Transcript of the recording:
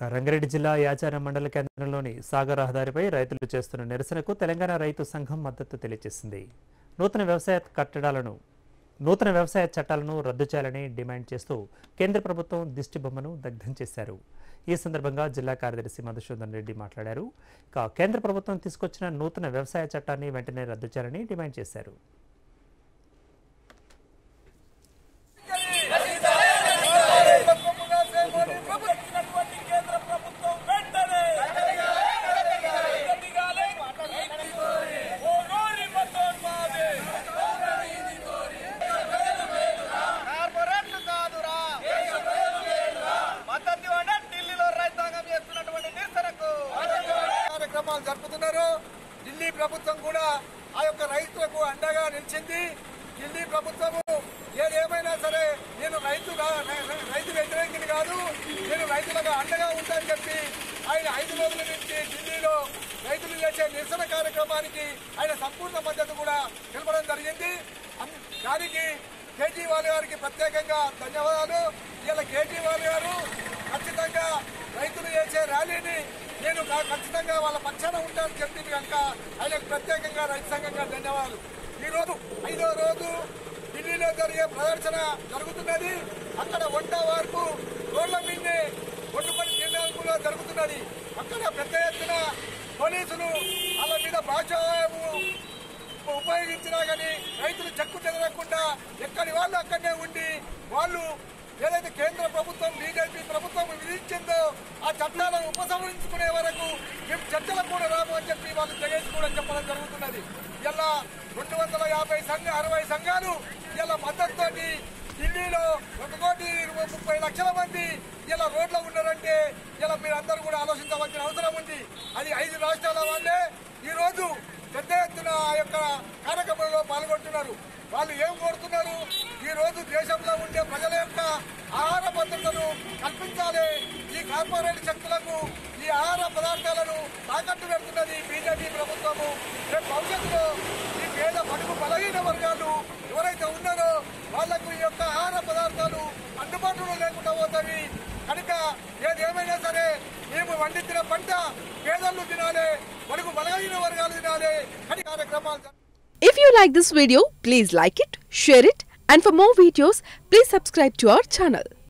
ఇక రంగారెడ్డి జిల్లా యాచారం మండల కేంద్రంలోని సాగర్ రహదారిపై రైతులు చేస్తున్న నిరసనకు తెలంగాణ రైతు సంఘం మద్దతు తెలియజేసింది నూతన వ్యవసాయ కట్టడాలను నూతన వ్యవసాయ చట్టాలను రద్దు చేయాలని డిమాండ్ చేస్తూ కేంద్ర ప్రభుత్వం దిష్టి బొమ్మను దగ్ధం చేశారు ఈ సందర్భంగా జిల్లా కార్యదర్శి మధుసూదన్ రెడ్డి మాట్లాడారు ఇక కేంద్ర ప్రభుత్వం తీసుకొచ్చిన నూతన వ్యవసాయ చట్టాన్ని వెంటనే రద్దు చేయాలని డిమాండ్ చేశారు కార్పొరేట్లు కాదురా మద్దతు ఇవ్వండి ఢిల్లీలో రైతాంగం చేస్తున్నటువంటి నిరసనకు కార్యక్రమాలు జరుపుతున్నారు ఢిల్లీ ప్రభుత్వం కూడా ఆ యొక్క రైతులకు అండగా నిలిచింది ఢిల్లీ ప్రభుత్వము ఏదేమైనా సరే నేను రైతు కా- రైతు వ్యతిరేకిని కాదు నేను రైతులకు అండగా ఉంటానని చెప్పి ఆయన ఐదు రోజుల నుంచి ఢిల్లీలో రైతులు చేసే నిరసన కార్యక్రమానికి ఆయన సంపూర్ణ మద్దతు కూడా తెలపడం జరిగింది అన్- దానికి కేజ్రీవాల్ గారికి ప్రత్యేకంగా ధన్యవాదాలు ఇలా కేజ్రీవాల్ గారు ఖచ్చితంగా రైతులు చేసే ర్యాలీని నేను కా- ఖచ్చితంగా వాళ్ళ పక్షాన ఉంటానని చెప్పింది కనుక ఆయనకు ప్రత్యేకంగా రైతు సంఘంగా ధన్యవాదాలు ఈ రోజు ఐదో రోజు ఢిల్లీలో జరిగే ప్రదర్శన జరుగుతున్నది అక్కడ వంట వరకు రోడ్ల మీదే ఒడ్డుపడి క్రీడాకులో జరుగుతున్నది అక్కడ పెద్ద ఎత్తున పోలీసులు వాళ్ళ మీద భాషాము ఉపయోగించినా కానీ రైతులు చెక్కు చెదరకుండా ఎక్కడి వాళ్ళు అక్కడనే ఉండి వాళ్ళు ఏదైతే కేంద్ర ప్రభుత్వం బీజేపీ ప్రభుత్వం విధించిందో ఆ చట్టాలను ఉపసంహరించుకునే వరకు మేము చర్చలకు కూడా రాము అని చెప్పి వాళ్ళు తెగేసి కూడా చెప్పడం జరుగుతున్నది ఇలా రెండు వందల యాభై సంఘ అరవై సంఘాలు ఇలా మద్దతుతోటి ఢిల్లీలో ఒక కోటి ఇరవై ముప్పై లక్షల మంది ఇలా రోడ్లో ఉన్నారంటే ఇలా మీరందరూ కూడా ఆలోచించవలసిన అవసరం ఉంది అది ఐదు రాష్ట్రాల వాళ్ళే ఈ రోజు పెద్ద ఎత్తున ఆ యొక్క కార్యక్రమంలో పాల్గొంటున్నారు వాళ్ళు ఏం కోరుతున్నారు ఈ రోజు దేశంలో ఉండే ప్రజల యొక్క ఆహార భద్రతను కల్పించాలి ఈ కార్పొరేట్ శక్తులకు ఈ ఆహార పదార్థాలను తాకట్టు పెడుతున్నది బీజేపీ ప్రభుత్వము రేపు భవిష్యత్తులో ఈ పేద బడుగు బలహీన వర్గాలు ఎవరైతే ఉన్నారో వాళ్లకు ఈ యొక్క ఆహార పదార్థాలు అందుబాటులో లేకుండా పోతాయి కనుక ఏదేమైనా సరే మేము వండించిన పంట పేదలు తినాలి బడుగు బలహీన వర్గాలు తినాలి అని కార్యక్రమాలు జరుపు- If you like this video, please like it, share it, and for more videos, please subscribe to our channel.